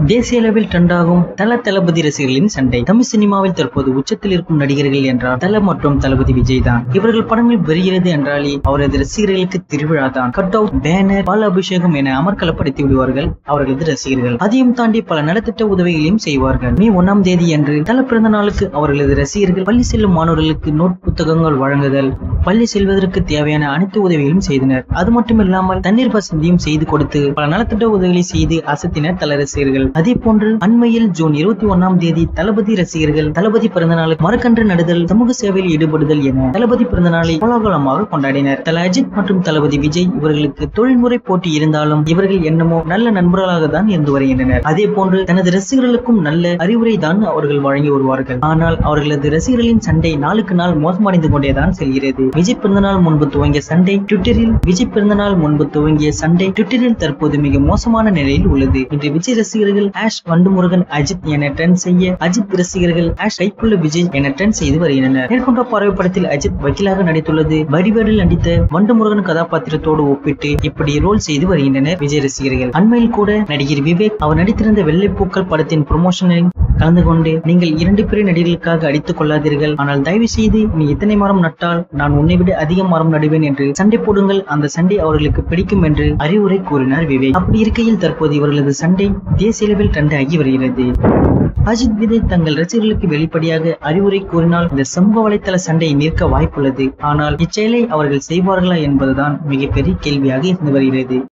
தேசிய அளவில் ட்ரெண்டாகும் தல தளபதி ரசிகர்களின் சண்டை தமிழ் சினிமாவில் தற்போது உச்சத்தில் இருக்கும் நடிகர்கள் என்றால் தல மற்றும் தளபதி விஜய் தான் இவர்கள் படங்கள் வருகிறது என்றாலே அவரது ரசிகர்களுக்கு திருவிழா தான் கட் அவுட் பேனர் பால அபிஷேகம் என அமர்க்கலப்படுத்தி விடுவார்கள் அவர்களது ரசிகர்கள் அதையும் தாண்டி பல நலத்திட்ட உதவிகளையும் செய்வார்கள் மே ஒன்னாம் தேதி அன்று தல பிறந்த நாளுக்கு அவர்களது ரசிகர்கள் பள்ளி செல்லும் மாணவர்களுக்கு நோட் புத்தகங்கள் வழங்குதல் பள்ளி செல்வதற்கு தேவையான அனைத்து உதவிகளும் செய்தனர் அது மட்டுமில்லாமல் தண்ணீர் வசதியும் செய்து கொடுத்து பல நலத்திட்ட உதவிகளை செய்து அசத்தினர் தல ரசிகர்கள் அதே போன்று அண்மையில் ஜூன் இருபத்தி ஒன்னாம் தேதி தளபதி ரசிகர்கள் தளபதி பிறந்த நாளுக்கு மரக்கன்று நடுதல் சமூக சேவையில் ஈடுபடுதல் என தளபதி பிறந்த நாளை கோலாகலமாக கொண்டாடினர் தல அஜித் மற்றும் தளபதி விஜய் இவர்களுக்கு தொழில்முறை போட்டி இருந்தாலும் இவர்கள் என்னமோ நல்ல நண்பர்களாக தான் இருந்து வருகின்றனர் அதே போன்று தனது ரசிகர்களுக்கும் நல்ல அறிவுரை தான் அவர்கள் வழங்கி வருவார்கள் ஆனால் அவர்களது ரசிகர்களின் சண்டை நாளுக்கு நாள் மோசமடைந்து கொண்டேதான் செல்கிறது விஜய் பிறந்தநாள் முன்பு துவங்கிய சண்டை ட்விட்டரில் விஜய் பிறந்தநாள் முன்பு துவங்கிய சண்டை ட்விட்டரில் தற்போது மிக மோசமான நிலையில் உள்ளது இன்று விஜய் ரசிகர்கள் ஆஷ் வண்டுமுருகன் அஜித் என ட்ரெண்ட் செய்ய அஜித் ரசிகர்கள் ஆஷ் கைக்குள்ள விஜய் என ட்ரெண்ட் செய்து வருகின்றனர் மேற்கொண்ட பார்வை படத்தில் அஜித் வக்கீலாக நடித்துள்ளது வடிவேடில் நடித்த வண்டுமுருகன் கதாபாத்திரத்தோடு ஒப்பிட்டு இப்படி ரோல் செய்து வருகின்றனர் விஜய் ரசிகர்கள் அண்மையில் கூட நடிகர் விவேக் அவர் நடித்திருந்த வெள்ளைப்பூக்கள் படத்தின் ப்ரொமோஷனில் கலந்து கொண்டு நீங்கள் இரண்டு பேரை நடிகர்களுக்காக அடித்துக் கொள்ளாதீர்கள் ஆனால் தயவு செய்து நீ இத்தனை மரம் நட்டால் நான் உன்னை விட அதிக மரம் நடுவேன் என்று சண்டை போடுங்கள் அந்த சண்டை அவர்களுக்கு பிடிக்கும் என்று அறிவுரை கூறினார் விவேக் அப்படி இருக்கையில் தற்போது இவர்களது சண்டை தேசிய அளவில் ட்ரெண்ட் ஆகி வருகிறது அஜித் விஜய் தங்கள் ரசிகர்களுக்கு வெளிப்படையாக அறிவுரை கூறினால் இந்த சமூக வலைத்தள சண்டையை நிற்க வாய்ப்புள்ளது ஆனால் இச்செயலை அவர்கள் செய்வார்களா என்பதுதான் மிகப்பெரிய கேள்வியாக இருந்து வருகிறது